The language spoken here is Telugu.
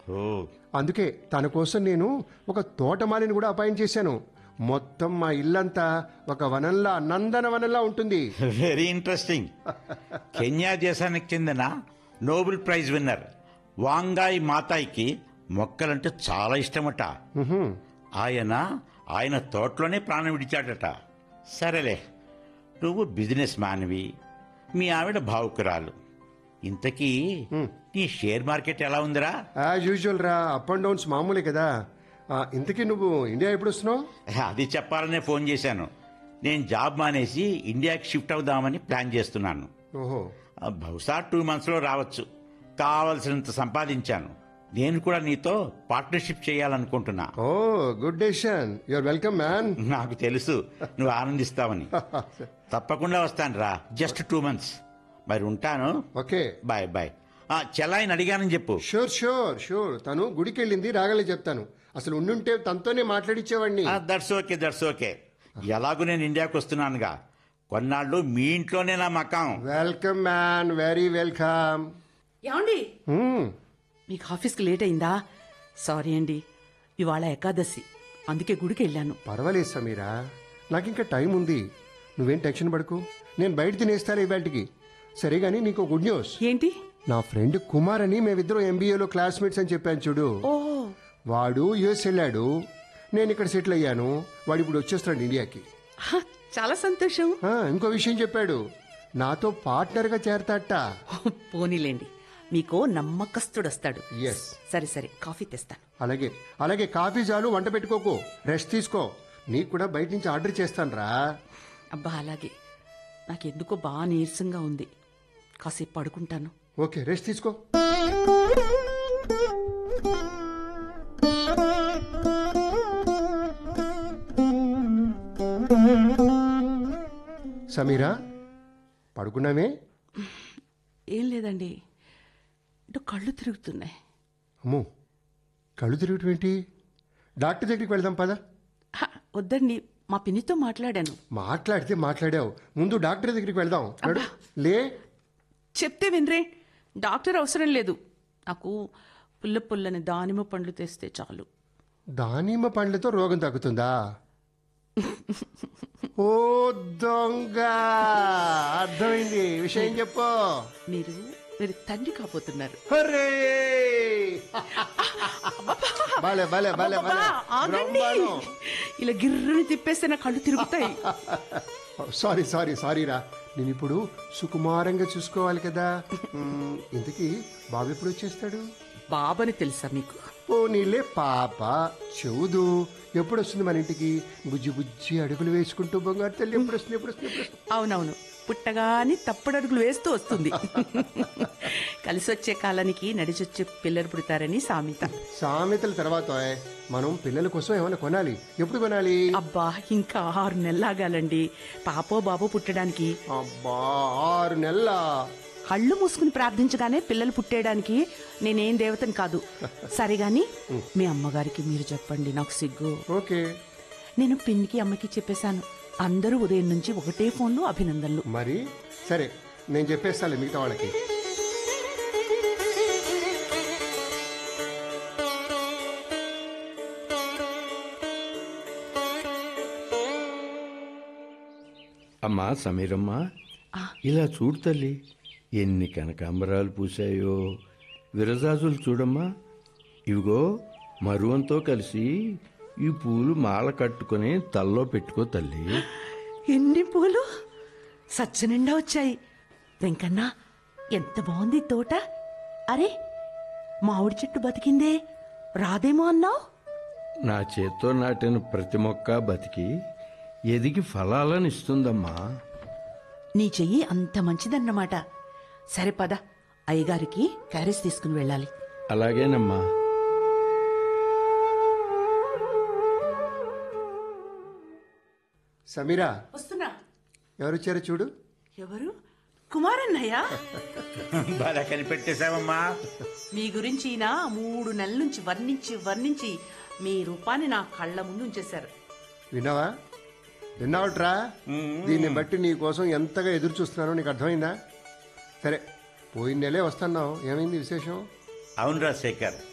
ఓ అందుకే తన కోసం నేను ఒక తోటమాలిని కూడా అపాయింట్ చేశాను మొత్తం మా ఇల్లంతా ఒక వనంలా నందనవనంలా ఉంటుంది వెరీ ఇంట్రెస్టింగ్ కెన్యా దేశానికి చెందిన నోబెల్ ప్రైజ్ విన్నర్ వాంగాయ్ మాతాయికి మొక్కలంటే చాలా ఇష్టమట ఉహుం. ఆయన ఆయన తోటలోనే ప్రాణం విడిచాడట సరేలే నువ్వు బిజినెస్ మ్యాన్వి మీ ఆవిడ భావుకురాలు ఇంతకీ నీ షేర్ మార్కెట్ ఎలా ఉందిరా యాజ్ యూజువల్ రా అప్ అండ్ డౌన్స్ మామూలే కదా ఆ, ఇంతకీ నువ్వు ఇండియా ఎప్పుడు వస్తున్నావు అది చెప్పాలనే ఫోన్ చేశాను నేను జాబ్ మానేసి ఇండియాకి షిఫ్ట్ అవుదామని ప్లాన్ చేస్తున్నాను ఓహో ఆ, బహుశా టూ మంత్స్లో రావచ్చు కావలసినంత సంపాదించాను నేను కూడా నీతో పార్ట్నర్షిప్ చేయాలనుకుంటున్నా oh good decision your welcome man నాకు తెలుసు నువ్వు ఆనందిస్తావని తప్పకుండా వస్తాను రా జస్ట్ టూ మంత్స్ మరి ఉంటాను ఓకే బాయ్ బాయ్ ఆ, చెల్లాయిని అడిగానని చెప్పు షూర్ షూర్ షూర్ తను గుడికి వెళ్ళింది రాగలే చెప్తాను అసలు ఉండుంటే తనతోనే మాట్లాడిచ్చేవాడిని దట్స్ ఓకే దట్స్ ఓకే ఎలాగూ నేను ఇండియాకి వస్తున్నానుగా కొన్నాళ్ళు మీ ఇంట్లోనే నా మకాం వెల్కమ్ మ్యాన్ వెరీ వెల్కమ్ ఏమండి మీకు ఆఫీస్కి లేట్ అయిందా సారీ అండి ఇవాళ ఏకాదశి అందుకే గుడికి వెళ్ళాను పర్వాలేదు సమీరా నాకు ఇంకా టైం ఉంది నువ్వేం టెన్షన్ పడకు నేను బయట తినేస్తాను ఇవాటికి సరే కానీ నీకు గుడ్ న్యూస్ ఏంటి నా ఫ్రెండ్ కుమార్ అని మేమిద్దరం ఎంబీఏలో క్లాస్మేట్స్ అని చెప్పాను చూడు ఓ వాడు యుఎస్ వెళ్ళాడు నేను ఇక్కడ సెటిల్ అయ్యాను వాడు ఇప్పుడు వచ్చేస్తాడు ఇండియాకి హ, చాలా సంతోషం ఆ, ఇంకో విషయం చెప్పాడు నాతో పార్ట్నర్గా చేరతాట పోనీలేండి మీకు నమ్మకస్తుడు వస్తాడు ఎస్ సరే సరే కాఫీ తెస్తాను అలాగే అలాగే కాఫీ చాలు వంట పెట్టుకోకు రెస్ట్ తీసుకో నీకు కూడా బయట నుంచి ఆర్డర్ చేస్తాను రా అబ్బా అలాగే నాకెందుకో బాగా నీరసంగా ఉంది కాసేపు పడుకుంటాను ఓకే రెస్ట్ తీసుకో సమీరా పడుకున్నామే ఏం లేదండి ఇటు కళ్ళు తిరుగుతున్నాయి అమ్మో కళ్ళు తిరగటం ఏంటి డాక్టర్ దగ్గరికి వెళ్దాం పద హ, వద్దండి మా పిన్నితో మాట్లాడాను మాట్లాడితే మాట్లాడావు ముందు డాక్టర్ దగ్గరికి వెళ్దాం నడు. లే చెప్తే వినరే డాక్టర్ అవసరం లేదు నాకు పుల్ల పుల్లని దానిమ్మ పండ్లు తెస్తే చాలు దానిమ్మ పండ్లతో రోగం తగ్గుతుందా ఓ దొంగ అర్థమైంది విషయం చెప్పు మీరు మీరు తండ్రి కాబోతున్నారు హర్రే భలే భలే భలే భలే అబ్బా, ఆగండి బ్రహ్మాండం. ఇలా గిర్రని తిప్పేస్తే నా కళ్ళు తిరుగుతాయి సారీ సారీ సారీ రా నేను ఇప్పుడు సుకుమారంగా చూసుకోవాలి కదా మ్మ్, ఇంతకీ బాబు ఎప్పుడు వచ్చేస్తాడు బాబని తెలుసా మీకు పోనీలే పాప చెవుదు ఎప్పుడు వస్తుంది మన ఇంటికి బుజ్జి బుజ్జి అడుగులు వేసుకుంటూ బంగారు తల్లి ఎప్పుడు వస్తుంది ఎప్పుడు వస్తుంది ఎప్పుడు వస్తుంది అవునవును పుట్టగాని తప్పుడడుగులు వేస్తూ వస్తుంది కలిసి వచ్చే కాలానికి నడిచొచ్చే పిల్లలు పుడతారని సామెత సామెతల తర్వాత మనం పిల్లల కోసం ఏమైనా కొనాలి ఎప్పుడు కొనాలి అబ్బా ఇంకా ఆరు నెలలాగాలండి పాపో బాబో పుట్టడానికి అబ్బా ఆరు నెలల కళ్ళు మూసుకుని ప్రార్థించగానే పిల్లలు పుట్టేయడానికి నేనేం దేవతని కాదు సరే గాని మీ అమ్మగారికి మీరు చెప్పండి నాకు సిగ్గు ఓకే నేను పిన్నికి అమ్మకి చెప్పేశాను అందరూ ఉదయం నుంచి ఒకటే ఫోన్లో అభినందనలు మరి సరే నేను చెప్పేస్తాను మిగతా వాళ్ళకి అమ్మా సమీరమ్మ ఇలా చూడు తల్లి ఎన్ని కనకాంబరాలు పూసాయో విరజాజులు చూడమ్మా ఇవిగో మరువంతో కలిసి ఈ పూలు మాల కట్టుకొని తల్లో పెట్టుకో తల్లి ఎన్ని పూలు సచ్చనిండా వచ్చాయి వెంకన్న ఎంత బాగుంది ఈ తోట అరే మామిడి చెట్టు బతికిందే రాదేమో అన్నావు నా చేత్తో నాటిన ప్రతి మొక్క బతికి ఎదిగి ఫలాలను ఇస్తుందమ్మా నీ చెయ్యి అంత మంచిదన్నమాట సరే పద అయ్యగారికి క్యారేజ్ తీసుకుని వెళ్ళాలి అలాగేనమ్మా సమీరా వస్తున్నా ఎవరొచ్చారో చూడు ఎవరు కుమారన్నయ్య బాగా కనిపెట్టేశావమ్మా మీ గురించి ఈయన మూడు నెలల నుంచి వర్ణించి వర్ణించి మీ రూపాన్ని నా కళ్ళ ముందు ఉంచేశారు విన్నావా విన్నావట్రా దీన్ని బట్టి నీ కోసం ఎంతగా ఎదురు చూస్తున్నానో నీకు అర్థమైందా సరే పోయిన నెలే వస్తున్నావు ఏమైంది విశేషం అవునరా శేఖర్